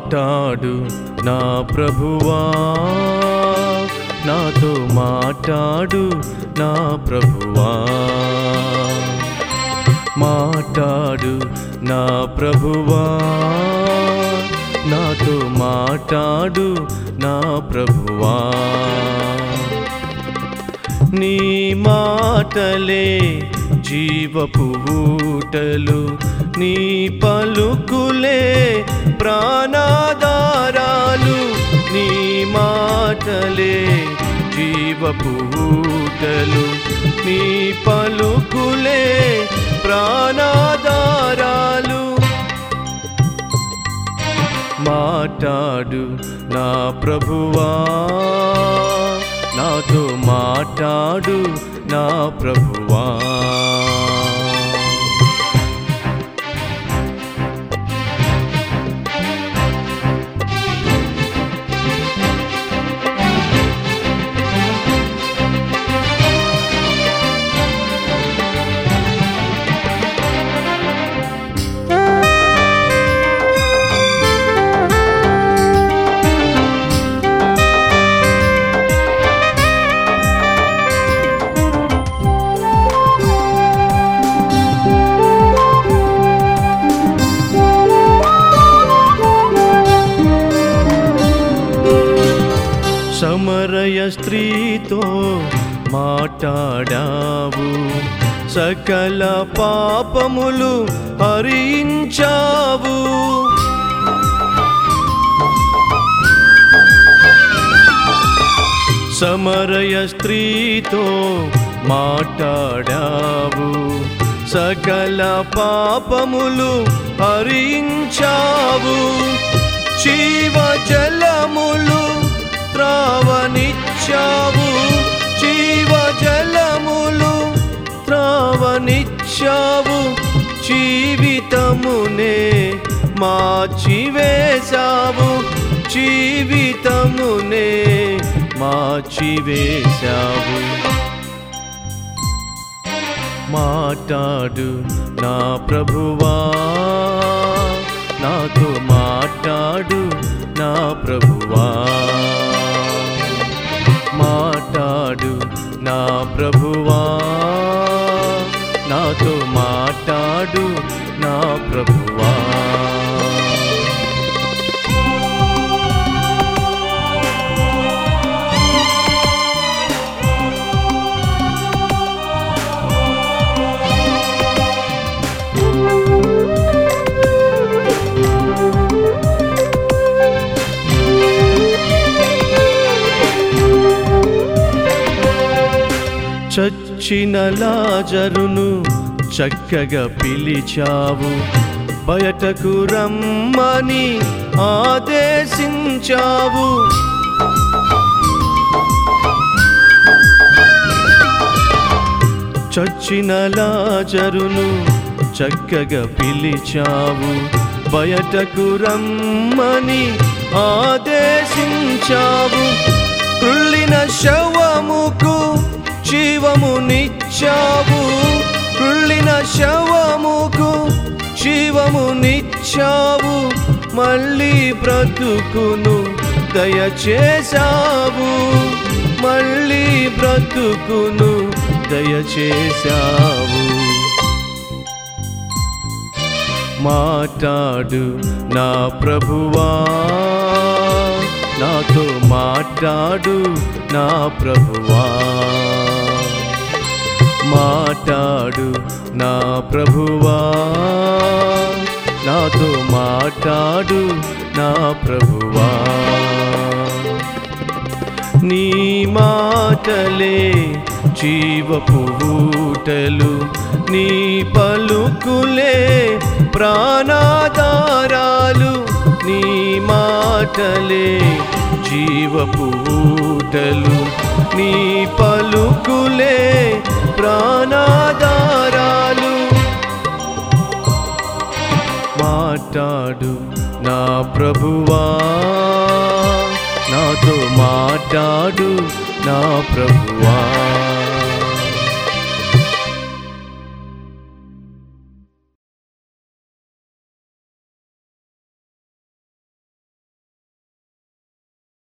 మాటాడు నా ప్రభువా నాతో మాటాడు నా ప్రభువా మాటాడు నా ప్రభువా నాతో మాటాడు నా ప్రభువా నీ మాటలే జీవపు ఊటలు నీ పలుకులే ప్రాణాధారాలు నీ మాటలే జీవపు ఊటలు నీ పలుకులే ప్రాణాధారాలు మాటాడు నా ప్రభువా నాతో మాటాడు నా ప్రభువా సమరయ స్త్రీతో మాట్లాడావు సకల పాపములు హరించావు సమరయ స్త్రీతో మాట్లాడావు సకల పాపములు హరించావు జీవ జలములు త్రావనిచ్చావు జీవ జలములు త్రావనిచ్చావు జీవితమునే మార్చివేశావు జీవితమునే మార్చివేశావు మాటాడు నా ప్రభువా నాతో మాట్లాడు నా ప్రభువా మాటాడు నా ప్రభువా నాతో మాట్లాడు నా ప్రభువా చచ్చిన లాజరును చక్కగా పిలిచావు బయటకు రమ్మని ఆదేశించావు చచ్చిన లాజరును చక్కగా పిలిచావు బయటకు రమ్మని ఆదేశించావు కృళ్ళిన శవముకు జీవమునిచ్చావు కృళ్ళిన శవముకు జీవమునిచ్చావు మళ్ళీ బ్రతుకును దయచేశావు మళ్ళీ బ్రతుకును దయచేశావు మాటాడు నా ప్రభువా నాతో మాట్లాడు నా ప్రభువా మాటాడు నా ప్రభువా నాతో మాట్లాడు నా ప్రభువా నీ మాటలే జీవపు ఊటలు నీ పలుకులే ప్రాణాధారాలు నీ మాటలే జీవపు ఊటలు నీ పలుకులే ప్రాణాధారాలు మాట్లాడు నా ప్రభువా నాతో మాట్లాడు నా ప్రభువా